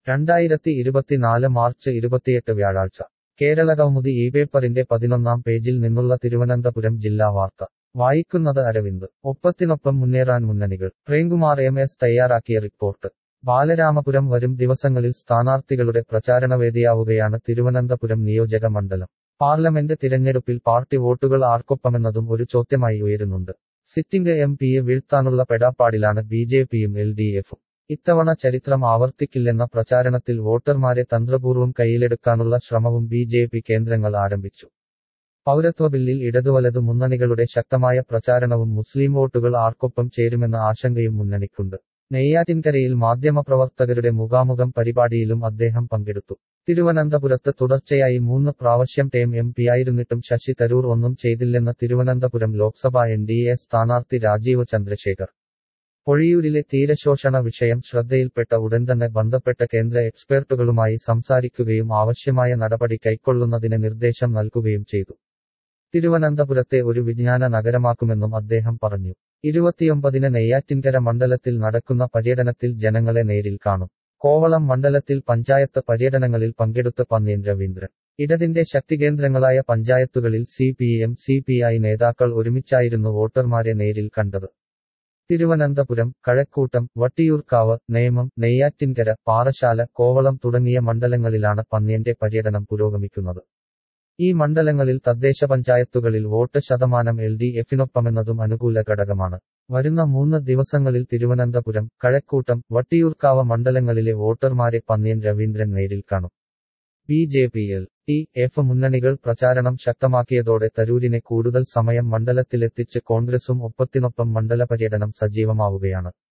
രണ്ടായിരത്തി ഇരുപത്തിനാല് മാർച്ച് ഇരുപത്തിയെട്ട് വ്യാഴാഴ്ച കേരള കൗമുദി ഈ പേപ്പറിന്റെ പതിനൊന്നാം പേജിൽ നിന്നുള്ള തിരുവനന്തപുരം ജില്ലാ വാർത്ത വായിക്കുന്നത് അരവിന്ദ് ഒപ്പത്തിനൊപ്പം മുന്നേറാൻ മുന്നണികൾ പ്രേംകുമാർ എം എസ് തയ്യാറാക്കിയ റിപ്പോർട്ട് ബാലരാമപുരം വരും ദിവസങ്ങളിൽ സ്ഥാനാർത്ഥികളുടെ പ്രചാരണവേദിയാവുകയാണ് തിരുവനന്തപുരം നിയോജക മണ്ഡലം പാർലമെന്റ് തിരഞ്ഞെടുപ്പിൽ പാർട്ടി വോട്ടുകൾ ആർക്കൊപ്പമെന്നതും ഒരു ചോദ്യമായി ഉയരുന്നുണ്ട് സിറ്റിംഗ് എം പിയെ വീഴ്ത്താനുള്ള പെടാപ്പാടിലാണ് ബി ജെ പിയും എൽ ഡി എഫും ഇത്തവണ ചരിത്രം ആവർത്തിക്കില്ലെന്ന പ്രചാരണത്തിൽ വോട്ടർമാരെ തന്ത്രപൂർവ്വം കയ്യിലെടുക്കാനുള്ള ശ്രമവും ബി ജെ പി കേന്ദ്രങ്ങൾ ആരംഭിച്ചു പൗരത്വ ബില്ലിൽ ഇടതുവലതു മുന്നണികളുടെ ശക്തമായ പ്രചാരണവും മുസ്ലിം വോട്ടുകൾ ആർക്കൊപ്പം ചേരുമെന്ന ആശങ്കയും മുന്നണിക്കുണ്ട് നെയ്യാറ്റിൻകരയിൽ മാധ്യമപ്രവർത്തകരുടെ മുഖാമുഖം പരിപാടിയിലും അദ്ദേഹം പങ്കെടുത്തു തിരുവനന്തപുരത്ത് തുടർച്ചയായി മൂന്ന് പ്രാവശ്യം ടേം എം പിയായിരുന്നിട്ടും ശശി തരൂർ ഒന്നും ചെയ്തില്ലെന്ന Thiruvananthapuram Lok Sabha N D A സ്ഥാനാർത്ഥി രാജീവ് ചന്ദ്രശേഖർ പൊഴിയൂരിലെ തീരശോഷണ വിഷയം ശ്രദ്ധയിൽപ്പെട്ട ഉടൻ തന്നെ ബന്ധപ്പെട്ട കേന്ദ്ര എക്സ്പെർട്ടുകളുമായി സംസാരിക്കുകയും ആവശ്യമായ നടപടി കൈക്കൊള്ളുന്നതിന് നിർദ്ദേശം നൽകുകയും ചെയ്തു തിരുവനന്തപുരത്തെ ഒരു വിജ്ഞാന നഗരമാക്കുമെന്നും അദ്ദേഹം പറഞ്ഞു ഇരുപത്തിയൊമ്പതിന് നെയ്യാറ്റിൻകര മണ്ഡലത്തിൽ നടക്കുന്ന പര്യടനത്തിൽ ജനങ്ങളെ നേരിൽ കാണും കോവളം മണ്ഡലത്തിൽ പഞ്ചായത്ത് പര്യടനങ്ങളിൽ പങ്കെടുത്ത പന്ന്യൻ രവീന്ദ്രൻ ഇടതിന്റെ ശക്തികേന്ദ്രങ്ങളായ പഞ്ചായത്തുകളിൽ C P M C P I നേതാക്കൾ ഒരുമിച്ചായിരുന്നു വോട്ടർമാരെ നേരിൽ കണ്ടത് തിരുവനന്തപുരം കഴക്കൂട്ടം വട്ടിയൂർക്കാവ് നേമം നെയ്യാറ്റിൻകര പാറശാല കോവളം തുടങ്ങിയ മണ്ഡലങ്ങളിലാണ് പന്ന്യന്റെ പര്യടനം പുരോഗമിക്കുന്നത് ഈ മണ്ഡലങ്ങളിൽ തദ്ദേശ പഞ്ചായത്തുകളിൽ വോട്ട് ശതമാനം എൽ ഡി എഫിനൊപ്പമെന്നതും അനുകൂല ഘടകമാണ് വരുന്ന മൂന്ന് ദിവസങ്ങളിൽ തിരുവനന്തപുരം കഴക്കൂട്ടം വട്ടിയൂർക്കാവ് മണ്ഡലങ്ങളിലെ വോട്ടർമാരെ പന്ന്യൻ രവീന്ദ്രൻ നേരിൽ കാണും B J P L D F മുന്നണികൾ പ്രചാരണം ശക്തമാക്കിയതോടെ തരൂരിനെ കൂടുതൽ സമയം മണ്ഡലത്തിലെത്തിച്ച് കോൺഗ്രസും ഒപ്പത്തിനൊപ്പം മണ്ഡല പര്യടനം സജീവമാവുകയാണ്